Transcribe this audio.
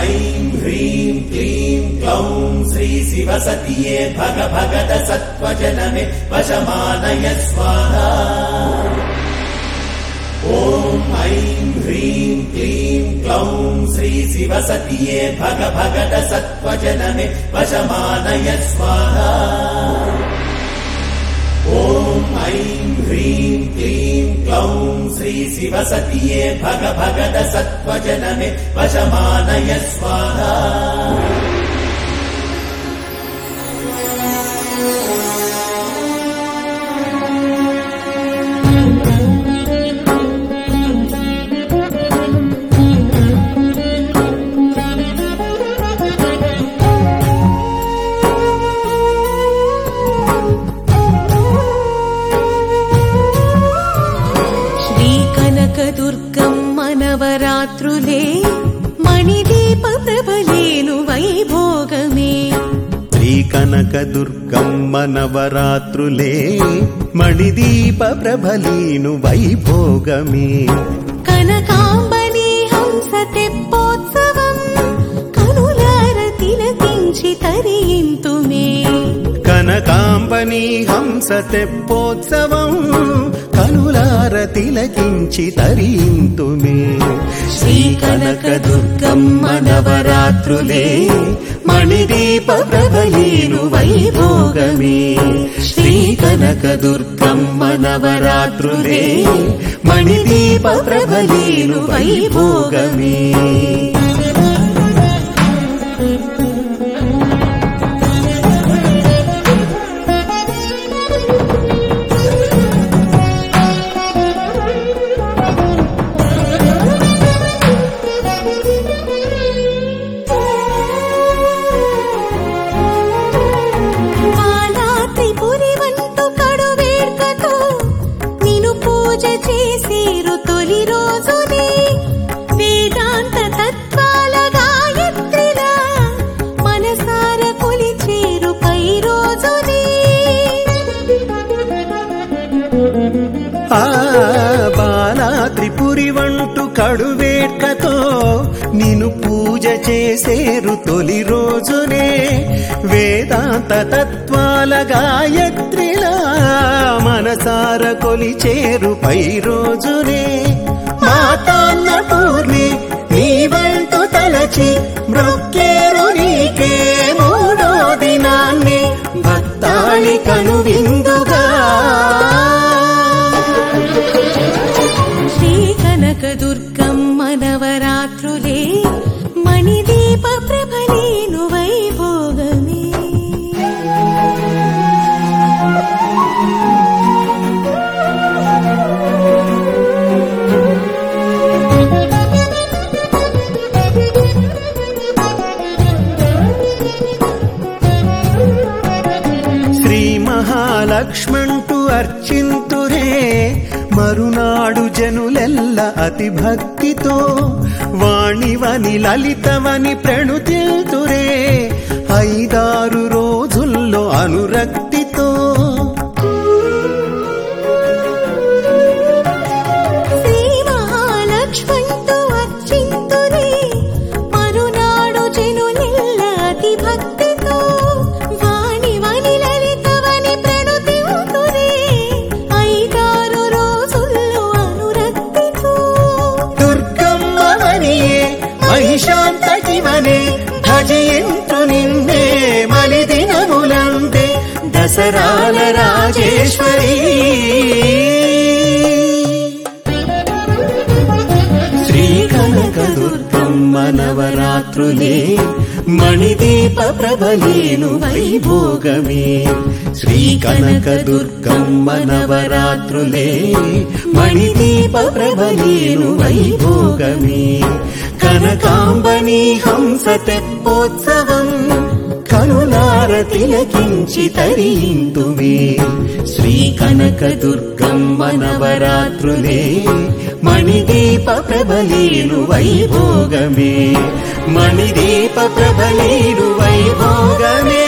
ऐं ह्रीं क्लीं क्लौं श्रीशिवसतिये भग भगत सत्त्वजनमे वशमानय स्वाहा ॐ ऐं ह्रीं क्लीं क्लौं श्रीशिवसतिये भग भगत सत्त्वजनमे वशमानय स्वाहा ॐ ऐं ह्रीं क्लीं क्लौं श्रीशिवसतिये भग भगत सत्त्वजनमे वशमानय स्वाहा శ్రీకనకదుర్గమ్మ నవరాత్రులే మణిదీప ప్రభలేను వైభోగమే శ్రీ కనకదుర్గమ్మ నవరాత్రులే మణిదీప ప్రభలీను వైభోగమే కనకాంబని హంస తెప్పోత్సవం కనులార తిలకించి తరింతుమే కనకాంబని హంస తెప్పోత్సవం కనులార తిలకించి తరింతుమే శ్రీ కనకదుర్గమ్మ నవరాత్రులే మణిదీప ప్రభలీను వైభోగమే శ్రీ కనకదుర్గమ్మ నవరాత్రులే మణిదీప ప్రభలీను వైభోగమే బాలా త్రిపురి వంటు కడు వేడుకతో నిన్ను పూజ చేసేరు తొలి రోజునే వేదాంత తత్వాల గాయత్రిలా మనసార కొలిచేరు పై రోజునే ఆ బాలా త్రిపురి వంటు కడువేట్కతో నిన్ను పూజ చేసేరు తొలి రోజునే వేదాంత తత్వాల గాయత్రిలా మనసార కొలిచేరు పై రోజునే మాతాన్న పూర్ణి నీ వంటు తలచి మృక్కేరు నీకే మూడో దినాన్ని భక్తాళి కనువిందుగా శ్రీ కనకదుర్గమ్మ నవరాత్రులే మణిదీప ప్రభలేను వైభోగమే శ్రీ మహాలక్ష్మంటూ అర్చింతురే మరునాడు జనులెల్ల అతి భక్తితో వాణివని లలితవని ప్రణుతిల్తురే ఐదారు రోజుల్లో అనురక్తితో శ్రీ మహాలక్ష్మంటూ అర్చింతురే మరునాడు జనులెల్ల అతి భక్తితో వాణి వని లలితవని ప్రణుతింతురే ఐదారు రోజుల్లో అనురక్తితో దుర్గమ్మవనియే మహిషాంతటివనే భజయంతు నిన్నే మలి దినములందే దసరాల రాజేశ్వరి శ్రీ కనకదుర్గమ్మ నవరాత్రులే మణిదీప ప్రభలీను వైభోగమే శ్రీ కనకదుర్గమ్మ నవరాత్రులే మణిదీప ప్రభలీను వైభోగమే కనకాంబని హంస తెప్పోత్సవం కనులార తిలకించి తరింతుమే శ్రీ కనకదుర్గమ్మ నవరాత్రులే మణిదీప ప్రభలీను వైభోగమే మణిదీప ప్రభలీను వైభోగమే